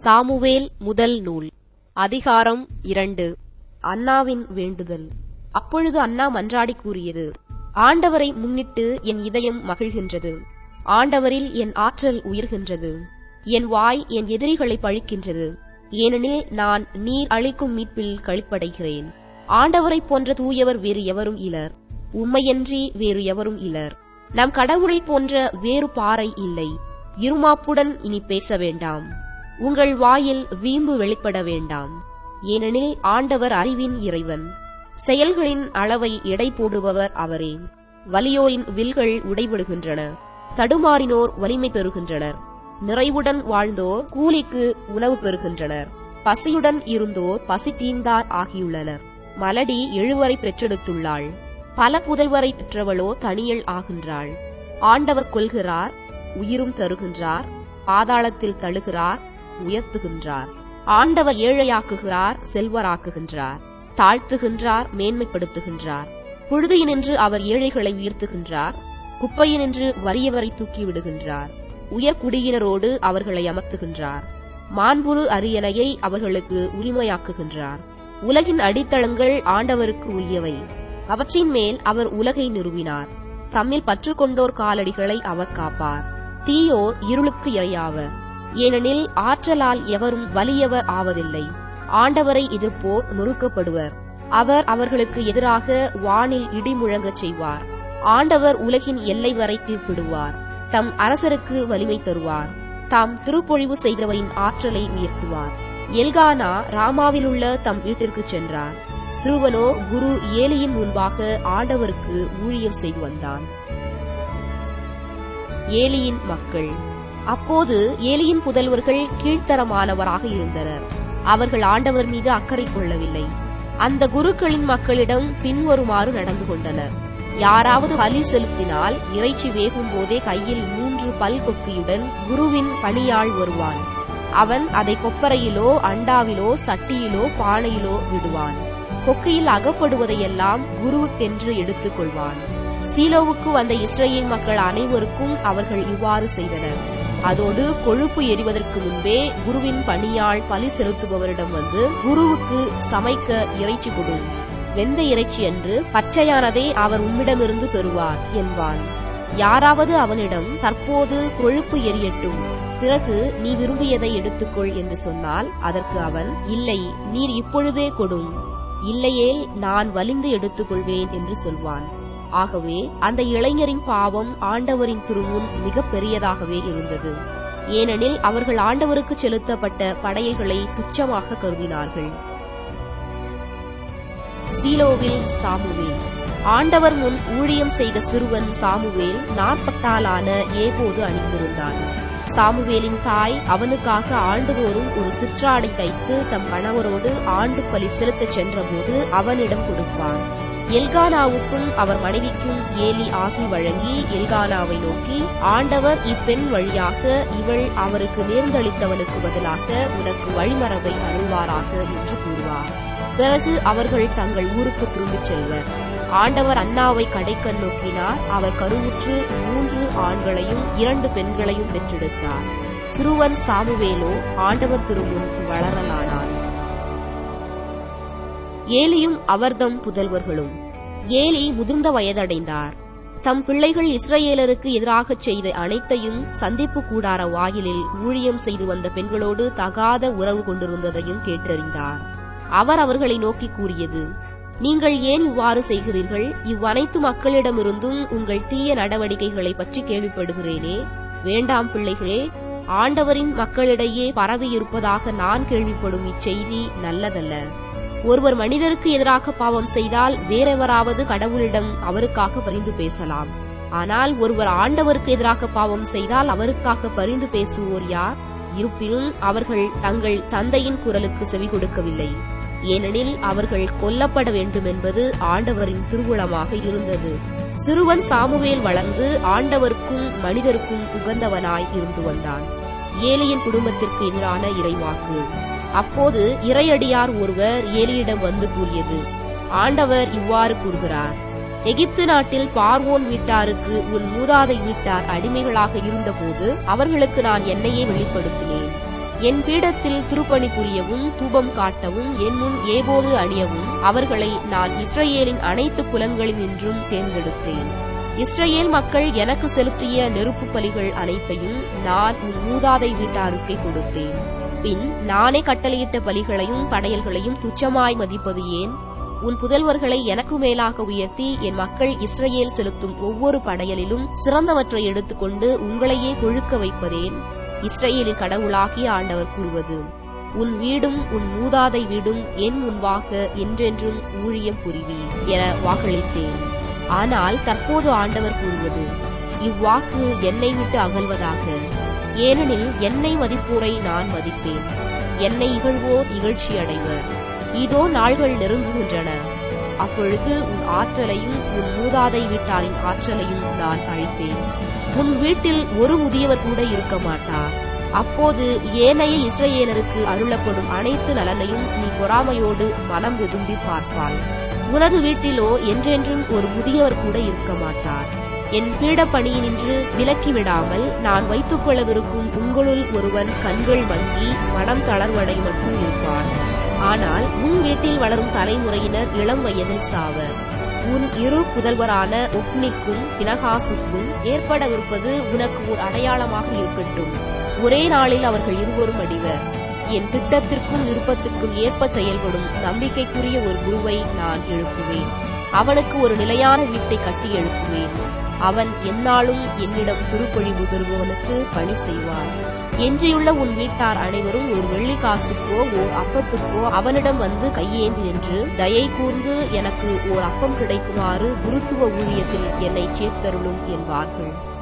Samuel முதல் நூல் அதிகாரம் இரண்டு அன்னாவின் வேண்டுதல் அப்பொழுது அன்னா மன்றாடி கூறியது ஆண்டவரை முன்னிட்டு என் இதயம் மகிழ்கின்றது ஆண்டவரில் என் ஆற்றல் உயிர்கின்றது என் வாய் என் எதிரிகளை பழிக்கின்றது ஏனெனில் நான் நீர் அளிக்கும் மீட்பில் களிப்படைகிறேன் ஆண்டவரைப் போன்ற தூயவர் வேறு எவரும் இலர் உம்மையன்றி வேறு எவரும் இலர் நம் கடவுளைப் போன்ற வேறு பாறை இல்லை இருமாப்புடன் இனி பேச வேண்டாம் உங்கள் வாயில் வீம்பு வெளிப்பட வேண்டாம் ஏனெனில் ஆண்டவர் அறிவின் இறைவன் செயல்களின் அளவை எடை போடுபவர் அவரே வலியோரின் வில்கள் உடைபடுகின்றன தடுமாறினோர் வலிமை பெறுகின்றனர் நிறைவுடன் வாழ்ந்தோர் கூலிக்கு உணவு பெறுகின்றனர் பசியுடன் இருந்தோர் பசி தீர்ந்தார் ஆகியுள்ளனர் மலடி எழுவரை பெற்றெடுத்துள்ளாள் பல புதல்வரை பெற்றவளோ தனியல் ஆகின்றாள் ஆண்டவர் கொல்கிறார் உயிரும் தருகின்றார் பாதாளத்தில் தழுகிறார் உயர்த்துகின்றார் ஆண்டவர் ஏழையாக்குகிறார் செல்வராக்குகின்றார் தாழ்த்துகின்றார் மேன்மைப்படுத்துகின்றார் புழுதியினின்று அவர் ஏழைகளை உயர்த்துகின்றார் குப்பையினின்று வறியவரை தூக்கி விடுகின்றார் உயர்குடியினரோடு அவர்களை அமர்த்துகின்றார் மாண்புரு அரியணையை அவர்களுக்கு உரிமையாக்குகின்றார் உலகின் அடித்தளங்கள் ஆண்டவருக்கு உரியவை அவற்றின் மேல் அவர் உலகை நிறுவினார் தம்மில் பற்றுக்கொண்டோர் காலடிகளை அவர் காப்பார் தீயோர் இருளுக்கு இரையாவர் ஏனெனில் ஆற்றலால் எவரும் வலியவர் ஆவதில்லை ஆண்டவரை எதிர்ப்போர் நொறுக்கப்படுவர் அவர் அவர்களுக்கு எதிராக வானில் இடி முழங்கச் செய்வார் ஆண்டவர் உலகின் எல்லை வரை தீர்ப்பிடுவார் தம் அரசருக்கு வலிமை தருவார் தாம் திருப்பொழிவு செய்தவரின் ஆற்றலை உயர்த்துவார் எல்கானா ராமாவிலுள்ள தம் வீட்டிற்கு சென்றார் சிறுவனோ குரு ஏலியின் முன்பாக ஆண்டவருக்கு ஊழியம் செய்து வந்தான் ஏலியின் மக்கள் அப்போது ஏலியின் புதல்வர்கள் கீழ்த்தரமானவராக இருந்தனர் அவர்கள் ஆண்டவர் மீது அக்கறை கொள்ளவில்லை அந்த குருக்களின் மக்களிடம் பின்வருமாறு நடந்து கொண்டனர் யாராவது பலி செலுத்தினால் இறைச்சி வேகும் போதே கையில் மூன்று பல் கொக்கியுடன் குருவின் பணியாள் வருவான் அவன் அதை கொப்பரையிலோ அண்டாவிலோ சட்டியிலோ பானையிலோ விடுவான் கொக்கையில் அகப்படுவதையெல்லாம் குருவுக்கென்று எடுத்துக் கொள்வான் சீலோவுக்கு வந்த இஸ்ரேல் மக்கள் அனைவருக்கும் அவர்கள் இவ்வாறு செய்தனர் அதோடு கொழுப்பு எரிவதற்கு முன்பே குருவின் பணியாள் பலி செலுத்துபவரிடம் வந்து குருவுக்கு சமைக்க இறைச்சி கொடு வெந்த இறைச்சி என்று பச்சையானதை அவர் உம்மிடமிருந்து பெறுவார் என்பான் யாராவது அவனிடம் தற்போது கொழுப்பு எரியட்டும் பிறகு நீ விரும்பியதை எடுத்துக்கொள் என்று சொன்னால் அதற்கு அவன் இல்லை நீர் இப்பொழுதே கொடும் இல்லையேல் நான் வலிந்து எடுத்துக்கொள்வேன் என்று சொல்வான் ஆகவே அந்த இளைஞரின் பாவம் ஆண்டவரின் திருமுன் மிக பெரியதாகவே இருந்தது ஏனெனில் அவர்கள் ஆண்டவருக்கு செலுத்தப்பட்ட படையைகளை துச்சமாக கருதினார்கள் சீலோவில் சாமுவேல் ஆண்டவர் முன் ஊழியம் செய்த சிறுவன் சாமுவேல் நாற்பட்டாலான ஏபோது அணிந்திருந்தான் சாமுவேலின் தாய் அவனுக்காக ஆண்டுதோறும் ஒரு சிற்றாடை தைத்து தம் கணவரோடு ஆண்டு பலி செலுத்தச் சென்றபோது அவனிடம் கொடுப்பான் எல்கானாவுக்கும் அவர் மனைவிக்கும் ஏலி ஆசை வழங்கி எல்கானாவை நோக்கி ஆண்டவர் இப்பெண் வழியாக இவள் அவருக்கு நேர்ந்தளித்தவனுக்கு பதிலாக உனக்கு வழிமரபை அருள்வாராக என்று கூறுவார் பிறகு அவர்கள் தங்கள் ஊருக்கு திரும்பிச் செல்வர் ஆண்டவர் அண்ணாவை கடைக்கண் நோக்கினார் அவர் கருவுற்று மூன்று ஆண்களையும் இரண்டு பெண்களையும் பெற்றெடுத்தார் சிறுவன் சாமுவேலோ ஆண்டவர் திருமுன் வளரலானார் ஏலியும் அவர்தம் புதல்வர்களும் ஏலி முதிர்ந்த வயதடைந்தார் தம் பிள்ளைகள் இஸ்ரேலருக்கு எதிராகச் செய்த அனைத்தையும் சந்திப்பு கூடார வாயிலில் ஊழியம் செய்து வந்த பெண்களோடு தகாத உறவு கொண்டிருந்ததையும் கேட்டறிந்தார் அவர் அவர்களை நோக்கி கூறியது நீங்கள் ஏன் இவ்வாறு செய்கிறீர்கள் இவ்வனைத்து மக்களிடமிருந்தும் உங்கள் தீய நடவடிக்கைகளை பற்றி கேள்விப்படுகிறேனே வேண்டாம் பிள்ளைகளே ஆண்டவரின் மக்களிடையே பரவி இருப்பதாக நான் கேள்விப்படும் இச்செய்தி நல்லதல்ல ஒருவர் மனிதருக்கு எதிராக பாவம் செய்தால் வேறெவராவது கடவுளிடம் அவருக்காக பரிந்து பேசலாம் ஆனால் ஒருவர் ஆண்டவருக்கு எதிராக பாவம் செய்தால் அவருக்காக பரிந்து பேசுவோர் யார் இருப்பினும் அவர்கள் தங்கள் தந்தையின் குரலுக்கு செவி கொடுக்கவில்லை ஏனெனில் அவர்கள் கொல்லப்பட வேண்டும் என்பது ஆண்டவரின் திருவுளமாக இருந்தது சிறுவன் சாமுவேல் வளர்ந்து ஆண்டவருக்கும் மனிதருக்கும் உகந்தவனாய் இருந்து வந்தான் ஏலியின் குடும்பத்திற்கு எதிரான இறைவாக்கு அப்போது இறையடியார் ஒருவர் ஏலியிடம் வந்து கூறியது ஆண்டவர் இவ்வாறு கூறுகிறார் எகிப்து நாட்டில் பார்வோன் வீட்டாருக்கு உன் மூதாதை வீட்டார் அடிமைகளாக இருந்தபோது அவர்களுக்கு நான் என்னையே வெளிப்படுத்தினேன் என் பீடத்தில் திருப்பணி புரியவும் தூபம் காட்டவும் என் முன் ஏபோது அணியவும் அவர்களை நான் இஸ்ரவேலின் அனைத்து குலங்களினின்றும் தேர்ந்தெடுத்தேன் இஸ்ரவேல் மக்கள் எனக்கு செலுத்திய நெருப்பு பலிகள் அனைத்தையும் நான் உன் மூதாதை வீட்டாருக்கே கொடுத்தேன் பின் நானே கட்டளையிட்ட பலிகளையும் படையல்களையும் துச்சமாய் மதிப்பது ஏன் உன் புதல்வர்களை எனக்கு மேலாக உயர்த்தி என் மக்கள் இஸ்ரவேல் செலுத்தும் ஒவ்வொரு படையலிலும் சிறந்தவற்றை எடுத்துக்கொண்டு உங்களையே கொழுக்க வைப்பதேன் இஸ்ரவேலின் கடவுளாகிய ஆண்டவர் கூறுவது உன் வீடும் உன் மூதாதை வீடும் என் முன்பாக என்றென்றும் ஊழியம் புரிவி என வாக்களித்தேன் ஆனால் தற்போது ஆண்டவர் கூறுவது இவ்வாக்கு என்னை விட்டு அகல்வதாக ஏனெனில் என்னை மதிப்போரை நான் மதிப்பேன் என்னை இகழ்வோர் இகழ்ச்சி அடைவர் இதோ நாள்கள் நெருங்குகின்றன அப்பொழுது உன் ஆற்றலையும் உன் மூதாதை வீட்டாரின் ஆற்றலையும் நான் அழிப்பேன் உன் வீட்டில் ஒரு முதியவர் கூட இருக்க மாட்டார் அப்போது ஏனைய இஸ்ரவேலருக்கு அருளப்படும் அனைத்து நலனையும் நீ பொறாமையோடு மனம் விரும்பி பார்ப்பாய் உனது வீட்டிலோ என்றென்றும் ஒரு முதியவர் கூட இருக்க மாட்டார் என் பீடப்பணியினின்று விலக்கி விடாமல் நான் வைத்துக் கொள்ளவிருக்கும் உங்களுள் ஒருவன் கண்கள் மங்கி மனம் தளர்வடை மட்டும் இருப்பான் ஆனால் உன் வீட்டில் வளரும் தலைமுறையினர் இளம் வயதில் சாவர் உன் இரு புதல்வரான ஒப்னிக்கும் பினகாசுக்கும் ஏற்படவிருப்பது உனக்கு ஒரு அடையாளமாக இருக்கட்டும் ஒரே நாளில் அவர்கள் இருவரும் அடிவர் என் திட்டத்திற்கும் விருப்பத்திற்கும் ஏற்ப செயல்படும் நம்பிக்கைக்குரிய ஒரு குருவை நான் எழுப்புவேன் அவனுக்கு ஒரு நிலையான வீட்டை கட்டி எழுப்புவேன் அவன் எந்நாளும் என்னிடம் திருப்பொழிவு பெறுபவனுக்கு பணி செய்வான் எஞ்சியுள்ள உன் வீட்டார் அனைவரும் ஒரு வெள்ளி காசுக்கோ ஓர் அப்பத்துக்கோ அவனிடம் வந்து கையேந்தி நின்று தயை கூர்ந்து எனக்கு ஓர் அப்பம் கிடைக்குமாறு குருத்துவ ஊழியத்தில் என்னை சேர்த்தருளும் என்பார்கள்